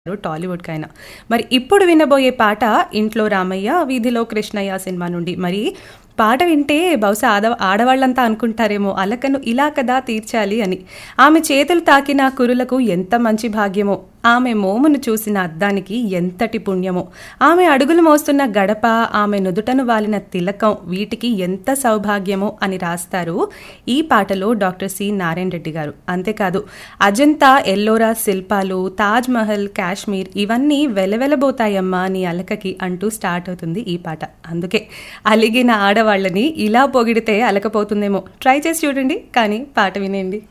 టాలీవుడ్ కైనా మరి ఇప్పుడు వినబోయే పాట ఇంట్లో రామయ్య వీధిలో కృష్ణయ్య సినిమా నుండి మరి పాట వింటే బహుశా ఆడ ఆడవాళ్ళంతా అనుకుంటారేమో అలకను ఇలా కదా తీర్చాలి అని ఆమె చేతులు తాకిన కురులకు ఎంత మంచి భాగ్యమో ఆమె మోమును చూసిన అద్దానికి ఎంతటి పుణ్యమో ఆమె అడుగులు మోస్తున్న గడప ఆమె నుదుటను వాలిన తిలకం వీటికి ఎంత సౌభాగ్యమో అని రాస్తారు ఈ పాటలో డాక్టర్ సి నారాయణ రెడ్డి గారు అంతేకాదు అజంతా ఎల్లోరా శిల్పాలు తాజ్ మహల్ కాశ్మీర్ ఇవన్నీ వెలవెలబోతాయమ్మా నీ అలకకి అంటూ స్టార్ట్ అవుతుంది ఈ పాట అందుకే అలిగిన ఆడవాళ్ళని ఇలా పొగిడితే అలకపోతుందేమో ట్రై చేసి చూడండి కానీ పాట వినేయండి